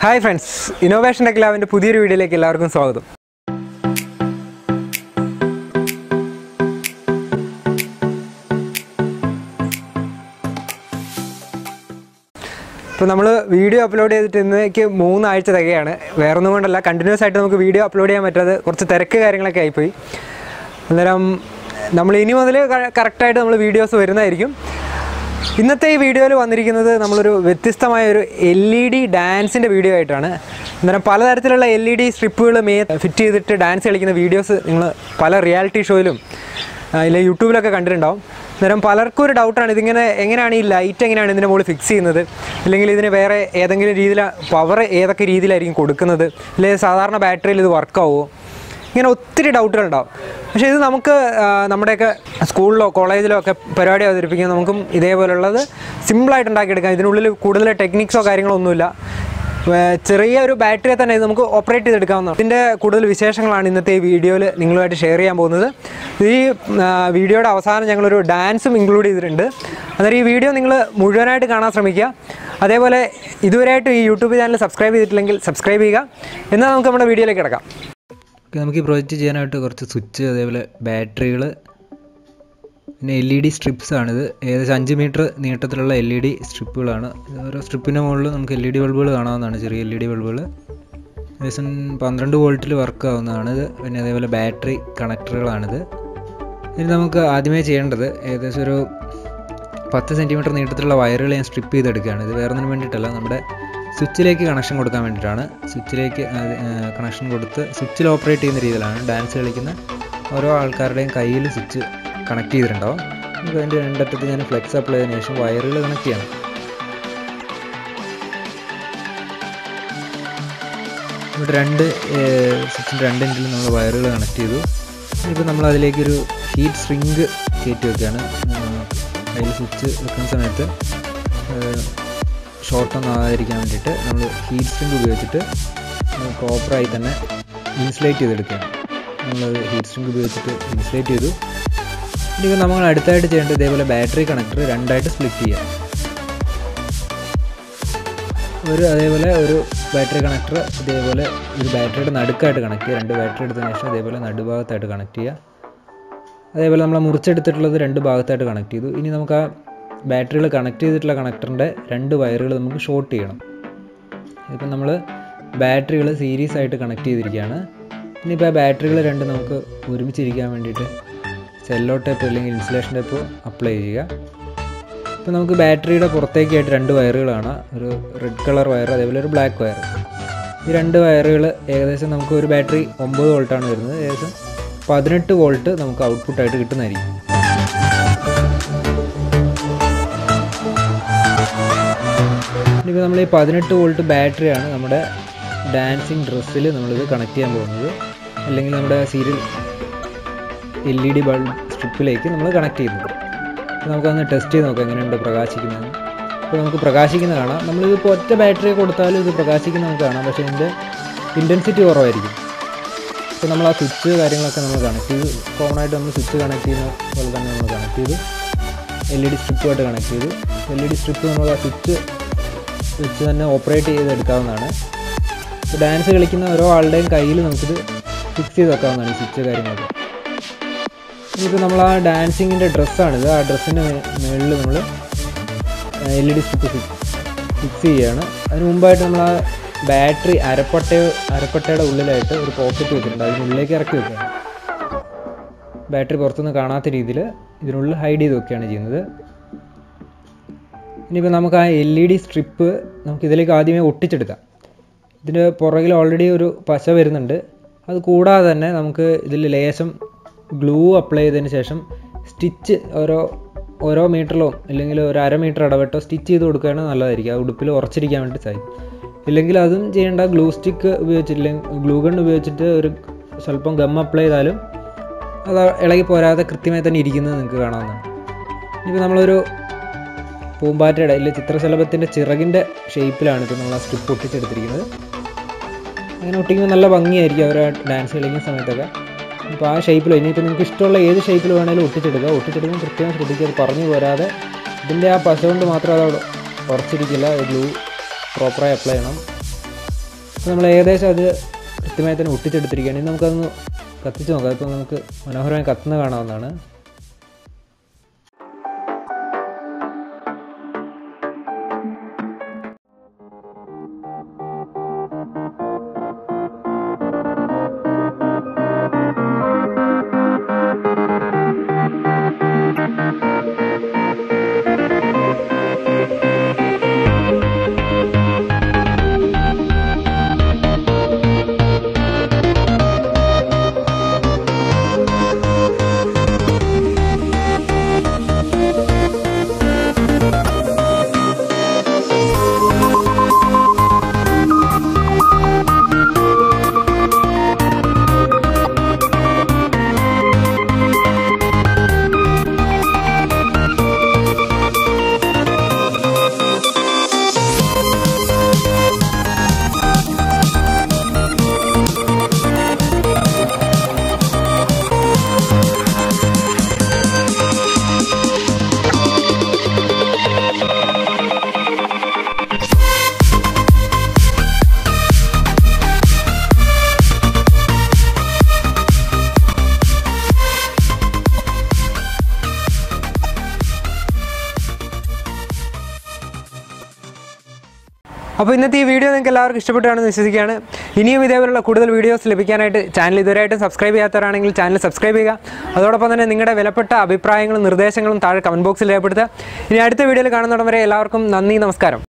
hi friends innovation tech ലാബിൻ്റെ പുതിയൊരു വീഡിയോയിലേക്ക് എല്ലാവർക്കും സ്വാഗതം ഇപ്പോൾ നമ്മൾ വീഡിയോ അപ്ലോഡ് ചെയ്തിട്ട് ഇന്നേക്ക് മൂന്നാഴ്ച തികയാണ് വേറെ ഒന്നും കൊണ്ടല്ല കണ്ടിന്യൂസ് ആയിട്ട് നമുക്ക് വീഡിയോ അപ്ലോഡ് ചെയ്യാൻ പറ്റാതെ കുറച്ച് തിരക്ക് കാര്യങ്ങളൊക്കെ ആയിപ്പോയി അന്നേരം നമ്മൾ ഇനി മുതൽ കറക്റ്റായിട്ട് നമ്മൾ വീഡിയോസ് വരുന്നതായിരിക്കും ഇന്നത്തെ ഈ വീഡിയോയിൽ വന്നിരിക്കുന്നത് നമ്മളൊരു വ്യത്യസ്തമായ ഒരു എൽ ഇ ഡി ഡാൻസിൻ്റെ വീഡിയോ ആയിട്ടാണ് അന്നേരം പലതരത്തിലുള്ള എൽ ഇ ഡി സ്ട്രിപ്പുകൾ മേ ഫിറ്റ് ചെയ്തിട്ട് ഡാൻസ് കളിക്കുന്ന വീഡിയോസ് നിങ്ങൾ പല റിയാലിറ്റി ഷോയിലും ഇല്ല യൂട്യൂബിലൊക്കെ കണ്ടിട്ടുണ്ടാവും അന്നേരം പലർക്കും ഒരു ഡൗട്ടാണ് ഇതിങ്ങനെ എങ്ങനെയാണ് ഈ ലൈറ്റ് എങ്ങനെയാണ് ഇതിൻ്റെ മുകളിൽ ഫിക്സ് ചെയ്യുന്നത് അല്ലെങ്കിൽ ഇതിന് വേറെ ഏതെങ്കിലും രീതിയിൽ പവർ ഏതൊക്കെ രീതിയിലായിരിക്കും കൊടുക്കുന്നത് അല്ലെങ്കിൽ സാധാരണ ബാറ്ററിയിൽ ഇത് വർക്കാവുമോ ഇങ്ങനെ ഒത്തിരി ഡൗട്ടുകൾ ഉണ്ടാവും പക്ഷേ ഇത് നമുക്ക് ആ, നമ്മുടെയൊക്കെ സ്കൂളിലോ കോളേജിലോ ഒക്കെ പരിപാടി അവതരിപ്പിക്കാൻ നമുക്കും ഇതേപോലുള്ളത് സിമ്പിളായിട്ട് ഉണ്ടാക്കിയെടുക്കാം ഇതിനുള്ളിൽ കൂടുതൽ ടെക്നിക്സോ കാര്യങ്ങളോ ഒന്നുമില്ല വേ- ചെറിയ ഒരു ബാറ്ററിയെ തന്നെ ഇത് നമുക്ക് ഓപ്പറേറ്റ് ചെയ്തെടുക്കാവുന്നതാണ് ഇതിൻ്റെ കൂടുതൽ വിശേഷങ്ങളാണ് ഇന്നത്തെ ഈ വീഡിയോയിൽ നിങ്ങളുമായിട്ട് ഷെയർ ചെയ്യാൻ പോകുന്നത് ഈ ആ, വീഡിയോയുടെ അവസാനം ഞങ്ങളൊരു ഡാൻസും ഇൻക്ലൂഡ് ചെയ്തിട്ടുണ്ട് അന്നേരം ഈ വീഡിയോ നിങ്ങൾ മുഴുവനായിട്ട് കാണാൻ ശ്രമിക്കുക അതേപോലെ ഇതുവരെയായിട്ട് ഈ യൂട്യൂബ് ചാനൽ സബ്സ്ക്രൈബ് ചെയ്തിട്ടില്ലെങ്കിൽ സബ്സ്ക്രൈബ് ചെയ്യുക എന്നാൽ നമുക്ക് നമ്മുടെ വീഡിയോയിലേക്ക് കിടക്കാം ഓക്കെ നമുക്ക് ഈ പ്രൊജക്റ്റ് ചെയ്യാനായിട്ട് കുറച്ച് സ്വിച്ച് അതേപോലെ ബാറ്ററികൾ പിന്നെ എൽ ഇ ഡി സ്ട്രിപ്സ് ആണിത് ഏകദേശം അഞ്ച് മീറ്റർ നീട്ടത്തിലുള്ള എൽ ഇ ഡി സ്ട്രിപ്പുകളാണ് ഇത് ഓരോ സ്ട്രിപ്പിൻ്റെ മുകളിൽ നമുക്ക് എൽ ഇ ഡി ബൾബുകൾ കാണാവുന്നതാണ് ചെറിയ എൽ ഇ ഡി ബൾബുകൾ ഏകദേശം പന്ത്രണ്ട് വോൾട്ടിൽ വർക്ക് ആവുന്നതാണ് ഇത് പിന്നെ അതേപോലെ ബാറ്ററി കണക്ടറുകളാണിത് ഇനി നമുക്ക് ആദ്യമേ ചെയ്യേണ്ടത് ഏകദേശം ഒരു പത്ത് സെൻറ്റിമീറ്റർ നീട്ടത്തിലുള്ള വയറുകൾ ഞാൻ സ്ട്രിപ്പ് ചെയ്തെടുക്കുകയാണ് ഇത് വേറെ ഒന്നിനും വേണ്ടിയിട്ടല്ല നമ്മുടെ സ്വിച്ചിലേക്ക് കണക്ഷൻ കൊടുക്കാൻ വേണ്ടിയിട്ടാണ് സ്വിച്ചിലേക്ക് കണക്ഷൻ കൊടുത്ത് സ്വിച്ചിൽ ഓപ്പറേറ്റ് ചെയ്യുന്ന രീതിയിലാണ് ഡാൻസ് കളിക്കുന്ന ഓരോ ആൾക്കാരുടെയും കയ്യിൽ സ്വിച്ച് കണക്ട് ചെയ്തിട്ടുണ്ടാവും നമുക്ക് അതിൻ്റെ രണ്ടറ്റത്ത് ഞാൻ ഫ്ലെക്സ് അപ്ലൈ ചെയ്തതിനു ശേഷം വയറുകൾ കണക്ട് ചെയ്യണം ഇവിടെ രണ്ട് സ്വിച്ചിൻ്റെ രണ്ട് എൻഡിലും നമ്മൾ വയറുകൾ കണക്ട് ചെയ്തു ഇപ്പോൾ നമ്മൾ അതിലേക്കൊരു ഹീറ്റ് സ്ട്രിങ് കയറ്റി വെക്കുകയാണ് അതിൽ സ്വിച്ച് വെക്കുന്ന സമയത്ത് ഷോർട്ടൊന്നും ആകാതിരിക്കാൻ വേണ്ടിയിട്ട് നമ്മൾ ഹീറ്റ് സ്ട്രിങ് ഉപയോഗിച്ചിട്ട് പ്രോപ്പറായി തന്നെ ഇൻസുലേറ്റ് ചെയ്തെടുക്കുകയാണ് നമ്മൾ ഹീറ്റ് സ്ട്രിങ് ഉപയോഗിച്ചിട്ട് ഇൻസുലേറ്റ് ചെയ്തു ഇനി നമ്മൾ അടുത്തായിട്ട് ചെയ്യേണ്ടത് ഇതേപോലെ ബാറ്ററി കണക്ടർ രണ്ടായിട്ട് സ്പ്ലിറ്റ് ചെയ്യാം ഒരു അതേപോലെ ഒരു ബാറ്ററി കണക്ടർ ഇതേപോലെ ഒരു ബാറ്ററിയുടെ നടുക്കായിട്ട് കണക്ട് ചെയ്യുക രണ്ട് ബാറ്ററി എടുത്തതിന് ശേഷം ഇതേപോലെ നടുഭാഗത്തായിട്ട് കണക്ട് ചെയ്യുക അതേപോലെ നമ്മൾ മുറിച്ചെടുത്തിട്ടുള്ളത് രണ്ട് ഭാഗത്തായിട്ട് കണക്ട് ചെയ്തു ഇനി നമുക്ക് ആ ബാറ്ററികൾ കണക്ട് ചെയ്തിട്ടുള്ള കണക്ടറിൻ്റെ രണ്ട് വയറുകൾ നമുക്ക് ഷോർട്ട് ചെയ്യണം ഇപ്പം നമ്മൾ ബാറ്ററികൾ സീരീസ് ആയിട്ട് കണക്ട് ചെയ്തിരിക്കുകയാണ് ഇനിയിപ്പോൾ ആ ബാറ്ററികൾ രണ്ട് നമുക്ക് ഒരുമിച്ചിരിക്കാൻ വേണ്ടിയിട്ട് സെല്ലോ ടേപ്പ് അല്ലെങ്കിൽ ഇൻസുലേഷൻ ടേപ്പ് അപ്ലൈ ചെയ്യുക ഇപ്പോൾ നമുക്ക് ബാറ്ററിയുടെ പുറത്തേക്കായിട്ട് രണ്ട് വയറുകൾ കാണാം ഒരു റെഡ് കളർ വയർ അതേപോലെ ഒരു ബ്ലാക്ക് വയർ ഈ രണ്ട് വയറുകൾ ഏകദേശം നമുക്ക് ഒരു ബാറ്ററി ഒമ്പത് വോൾട്ടാണ് വരുന്നത് ഏകദേശം പതിനെട്ട് വോൾട്ട് നമുക്ക് ഔട്ട്പുട്ടായിട്ട് കിട്ടുന്നതായിരിക്കും ഇനിയിപ്പോൾ നമ്മൾ ഈ പതിനെട്ട് വോൾട്ട് ബാറ്ററിയാണ് നമ്മുടെ ഡാൻസിങ് ഡ്രസ്സിൽ നമ്മളിത് കണക്ട് ചെയ്യാൻ പോകുന്നത് അല്ലെങ്കിൽ നമ്മുടെ serial L E D bulb സ്ട്രിപ്പിലേക്ക് നമ്മൾ കണക്ട് ചെയ്യുന്നത് അപ്പോൾ നമുക്കൊന്ന് ടെസ്റ്റ് ചെയ്ത് നോക്കാം എങ്ങനെയുണ്ട് പ്രകാശിക്കുന്നത് അപ്പോൾ നമുക്ക് പ്രകാശിക്കുന്ന കാണാം നമ്മളിത് ഇപ്പോൾ ഒറ്റ ബാറ്ററി കൊടുത്താലും ഇത് പ്രകാശിക്കുന്ന നമുക്ക് കാണാം പക്ഷേ ഇതിൻ്റെ ഇൻറ്റൻസിറ്റി കുറവായിരിക്കും അപ്പോൾ നമ്മൾ ആ സ്വിച്ച് കാര്യങ്ങളൊക്കെ നമ്മൾ കണക്ട് ചെയ്തു കോമൺ ആയിട്ട് നമ്മൾ സ്വിച്ച് കണക്ട് ചെയ്യുന്ന പോലെ തന്നെ നമ്മൾ കണക്ട് ചെയ്തു എൽ ഇ ഡി സ്ട്രിപ്പുമായിട്ട് കണക്ട് ചെയ്തു എൽ ഇ ഡി സ്ട്രിപ്പ് നമ്മൾ ആ സ്വിച്ച് വെച്ച് തന്നെ ഓപ്പറേറ്റ് ചെയ്തെടുക്കാവുന്നതാണ് ഇപ്പോൾ ഡാൻസ് കളിക്കുന്ന ഓരോ ആളുടെയും കയ്യിൽ നമുക്കിത് ഫിക്സ് ചെയ്ത് വെക്കാവുന്നതാണ് ഈ സ്വിച്ച് കാര്യങ്ങളൊക്കെ ഇനിയിപ്പോൾ നമ്മൾ ആ ഡാൻസിങ്ങിൻ്റെ ഡ്രസ്സാണിത് ആ ഡ്രസ്സിൻ്റെ മുകളിൽ നമ്മൾ L E D strip fix ചെയ്യുകയാണ് അതിന് മുമ്പായിട്ട് നമ്മൾ ആ ബാറ്ററി അരപ്പട്ട അരപ്പട്ടയുടെ ഉള്ളിലായിട്ട് ഒരു പോക്കറ്റ് വെച്ചിട്ടുണ്ട് അതിനുള്ളിലേക്ക് ഇറക്കി വെക്കുകയാണ് ബാറ്ററി പുറത്തുനിന്ന് കാണാത്ത രീതിയിൽ ഇതിനുള്ളിൽ ഹൈഡ് ചെയ്ത് വെക്കുകയാണ് ചെയ്യുന്നത് ഇനിയിപ്പോൾ നമുക്ക് ആ എൽ ഇ ഡി സ്ട്രിപ്പ് നമുക്ക് ഇതിലേക്ക് ആദ്യമേ ഒട്ടിച്ചെടുക്കാം ഇതിൻ്റെ പുറകിൽ ഓൾറെഡി ഒരു പശ വരുന്നുണ്ട് അത് കൂടാതെ തന്നെ നമുക്ക് ഇതിൽ ലേശം ഗ്ലൂ അപ്ലൈ ചെയ്തതിന് ശേഷം സ്റ്റിച്ച് ഓരോ ഓരോ മീറ്ററിലോ അല്ലെങ്കിൽ ഒരു അര മീറ്റർ ഇടവിട്ടോ സ്റ്റിച്ച് ചെയ്ത് കൊടുക്കുകയാണെങ്കിൽ നല്ലതായിരിക്കും ആ ഉടുപ്പിൽ ഉറച്ചിരിക്കാൻ വേണ്ടി സാധിക്കും ഇല്ലെങ്കിൽ അതും ചെയ്യേണ്ട ഗ്ലൂ സ്റ്റിക്ക് ഉപയോഗിച്ചില്ലെങ്കിൽ ഗ്ലൂ ഗൺ ഉപയോഗിച്ചിട്ട് ഒരു സ്വല്പം ഗം അപ്ലൈ ചെയ്താലും അത് ഇളകി പോരാതെ കൃത്യമായി തന്നെ ഇരിക്കുന്നത് നിങ്ങൾക്ക് കാണാവുന്നതാണ് ഇനിയിപ്പോൾ നമ്മളൊരു പൂമ്പാറ്റയുടെ അല്ലെങ്കിൽ ചിത്രശലഭത്തിൻ്റെ ചിറകിൻ്റെ ഷേപ്പിലാണ് ഇപ്പോൾ നമ്മൾ ആ സ്ട്രിപ്പ് ഒട്ടിച്ചെടുത്തിരിക്കുന്നത് അങ്ങനെ ഒട്ടിക്കുമ്പോൾ നല്ല ഭംഗിയായിരിക്കും അവർ ഡാൻസ് കളിക്കുന്ന സമയത്തൊക്കെ അപ്പോൾ ആ ഷേപ്പിൽ ഇനിയിപ്പോൾ നിങ്ങൾക്ക് ഇഷ്ടമുള്ള ഏത് ഷേപ്പിൽ വേണമെങ്കിലും ഒട്ടിച്ചെടുക്കുക ഒട്ടിച്ചെടുക്കുമ്പോൾ കൃത്യം ശ്രദ്ധിക്കുക അത് പറഞ്ഞു പോരാതെ ഇതിൻ്റെ ആ പശ കൊണ്ട് മാത്രം അത് അവിടെ ഉറച്ചിരിക്കില്ല ഗ്ലൂ പ്രോപ്പറായി അപ്ലൈ ചെയ്യണം അപ്പോൾ നമ്മൾ ഏകദേശം അത് കൃത്യമായി തന്നെ ഒട്ടിച്ചെടുത്തിരിക്കുകയാണ് ഇനി നമുക്കതൊന്ന് കത്തിച്ച് നോക്കാം അതിപ്പോൾ നമുക്ക് മനോഹരമായി കത്തുന്ന കാണാവുന്നതാണ് അപ്പോൾ ഇന്നത്തെ ഈ വീഡിയോ നിങ്ങൾക്ക് എല്ലാവർക്കും ഇഷ്ടപ്പെട്ടാണെന്ന് വിശ്വസിക്കുകയാണ് ഇനിയും ഇതേപോലുള്ള കൂടുതൽ വീഡിയോസ് ലഭിക്കാനായിട്ട് ചാനൽ ഇതുവരെയായിട്ടും സബ്സ്ക്രൈബ് ചെയ്യാത്തവരാണെങ്കിൽ ചാനൽ സബ്സ്ക്രൈബ് ചെയ്യുക അതോടൊപ്പം തന്നെ നിങ്ങളുടെ വിലപ്പെട്ട അഭിപ്രായങ്ങളും നിർദ്ദേശങ്ങളും താഴെ കമൻറ്റ് ബോക്സിൽ രേഖപ്പെടുത്തുക ഇനി അടുത്ത വീഡിയോയിൽ കാണുന്നിടം വരെ എല്ലാവർക്കും നന്ദി നമസ്കാരം